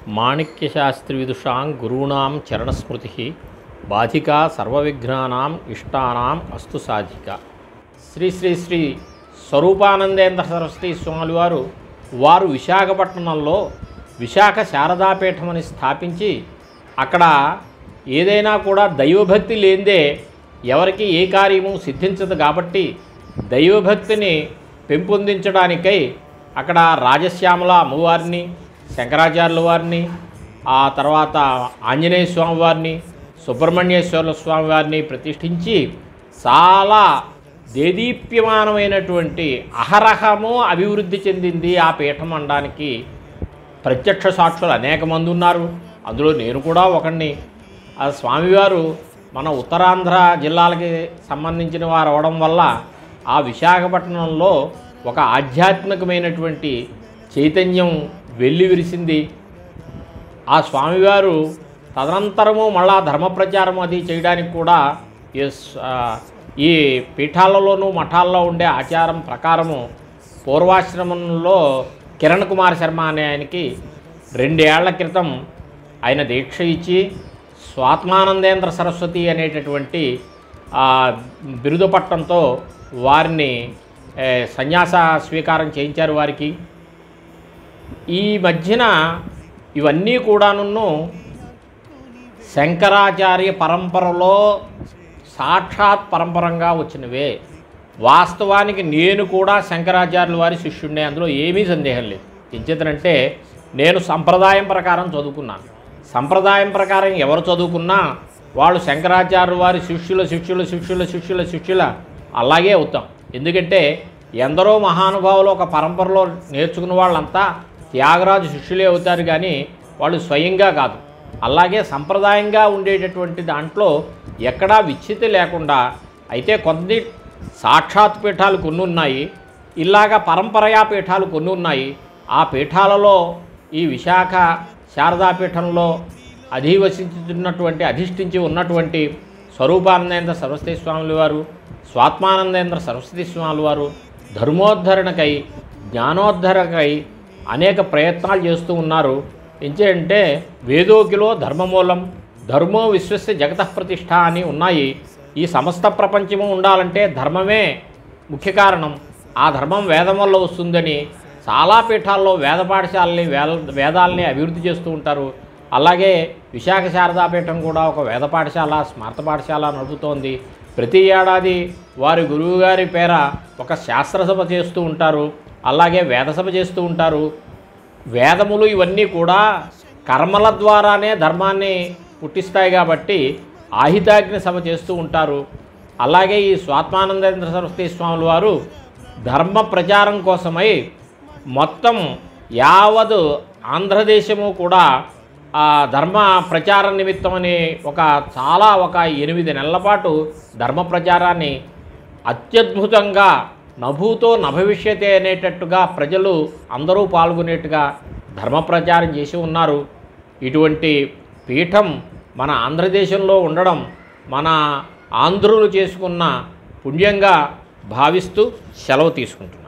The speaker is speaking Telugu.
మాణిక్యశాస్త్రి విదుషాం గురూణాం చరణస్మృతి బాధికా సర్వవిఘ్నానాం ఇష్టానాం అస్తు సాధిక శ్రీ శ్రీ శ్రీ స్వరూపానందేంద్ర సరస్వతి స్వామి వారు వారు విశాఖపట్నంలో విశాఖ శారదాపీఠం అని స్థాపించి అక్కడ ఏదైనా కూడా దైవభక్తి లేనిదే ఎవరికి ఏ కార్యము సిద్ధించదు కాబట్టి దైవభక్తిని పెంపొందించడానికై అక్కడ రాజశ్యామల అమ్మవారిని శంకరాచార్యుల వారిని ఆ తర్వాత ఆంజనేయ స్వామి వారిని సుబ్రహ్మణ్యేశ్వర స్వామి వారిని ప్రతిష్ఠించి చాలా దేదీప్యమానమైనటువంటి అహరహము అభివృద్ధి చెందింది ఆ పీఠం అనడానికి ప్రత్యక్ష సాక్షులు అనేక మంది ఉన్నారు అందులో నేను కూడా ఒకడిని ఆ స్వామివారు మన ఉత్తరాంధ్ర జిల్లాలకి సంబంధించిన వారు అవడం వల్ల ఆ విశాఖపట్నంలో ఒక ఆధ్యాత్మికమైనటువంటి చైతన్యం వెళ్ళి విరిసింది ఆ స్వామివారు తదనంతరము మళ్ళా ధర్మ ప్రచారం అది చేయడానికి కూడా ఈ స- ఆ, ఈ పీఠాలలోనూ మఠాల్లో ఉండే ఆచారం ప్రకారము పూర్వాశ్రమంలో కిరణ్ కుమార్ శర్మ అనే ఆయనకి రెండేళ్ల క్రితం ఆయన దీక్ష ఇచ్చి స్వాత్మానందేంద్ర సరస్వతి అనేటటువంటి ఆ, బిరుదు పట్టంతో వారిని ఏ, సన్యాస స్వీకారం చేయించారు వారికి ఈ మధ్యన ఇవన్నీ కూడాను శంకరాచార్య పరంపరలో సాక్షాత్ పరంపరంగా వచ్చినవే వాస్తవానికి నేను కూడా శంకరాచార్యుల వారి శిష్యుడినే అందులో ఏమీ సందేహం లేదు ఎంచేతనంటే నేను సంప్రదాయం ప్రకారం చదువుకున్నాను సంప్రదాయం ప్రకారం ఎవరు చదువుకున్నా వాళ్ళు శంకరాచార్యుల వారి శిష్యుల శిష్యుల శిష్యుల శిష్యుల శిష్యుల అలాగే అవుతాం ఎందుకంటే ఎందరో మహానుభావులు ఒక పరంపరలో నేర్చుకున్న వాళ్ళంతా త్యాగరాజు శిష్యులే అవుతారు కానీ వాళ్ళు స్వయంగా కాదు అలాగే సంప్రదాయంగా ఉండేటటువంటి దాంట్లో ఎక్కడా విచ్చితి లేకుండా అయితే కొన్ని సాక్షాత్ పీఠాలు కొన్ని ఉన్నాయి ఇలాగా పరంపరయా పీఠాలు కొన్ని ఉన్నాయి ఆ పీఠాలలో ఈ విశాఖ శారదాపీఠంలో అధివసించుతున్నటువంటి అధిష్ఠించి ఉన్నటువంటి స్వరూపానందేంద్ర సరస్వతి స్వాముల వారు స్వాత్మానందేంద్ర సరస్వతి స్వాముల వారు ధర్మోద్ధరణకై జ్ఞానోద్ధరణకై అనేక ప్రయత్నాలు చేస్తూ ఉన్నారు ఎంచేంటే వేదోకిలో ధర్మమూలం ధర్మో విశ్వస్య జగత ప్రతిష్ట అని ఉన్నాయి ఈ సమస్త ప్రపంచము ఉండాలంటే ధర్మమే ముఖ్య కారణం ఆ ధర్మం వేదం వల్ల వస్తుందని చాలా పీఠాల్లో వేద పాఠశాలని వేద వేదాలని అభివృద్ధి చేస్తూ ఉంటారు అలాగే విశాఖ శారదాపీఠం కూడా ఒక వేద పాఠశాల స్మార్త పాఠశాల నడుపుతోంది ప్రతి ఏడాది వారి గురువుగారి పేర ఒక శాస్త్రసభ చేస్తూ ఉంటారు అలాగే వేదసభ చేస్తూ ఉంటారు వేదములు ఇవన్నీ కూడా కర్మల ద్వారానే ధర్మాన్ని పుట్టిస్తాయి కాబట్టి ఆహితాగ్ని సభ చేస్తూ ఉంటారు అలాగే ఈ స్వాత్మానందేంద్ర సరస్వతి స్వాముల వారు ధర్మ ప్రచారం కోసమై మొత్తం యావదు ఆంధ్రదేశము కూడా ఆ ధర్మ ప్రచార నిమిత్తమని ఒక చాలా ఒక ఎనిమిది నెలల పాటు ధర్మ ప్రచారాన్ని అత్యద్భుతంగా నభూతో నభవిష్యతే అనేటట్టుగా ప్రజలు అందరూ పాల్గొనేట్టుగా ధర్మ ప్రచారం చేసి ఉన్నారు ఇటువంటి పీఠం మన ఆంధ్రదేశంలో ఉండడం మన ఆంధ్రులు చేసుకున్న పుణ్యంగా భావిస్తూ సెలవు తీసుకుంటున్నాను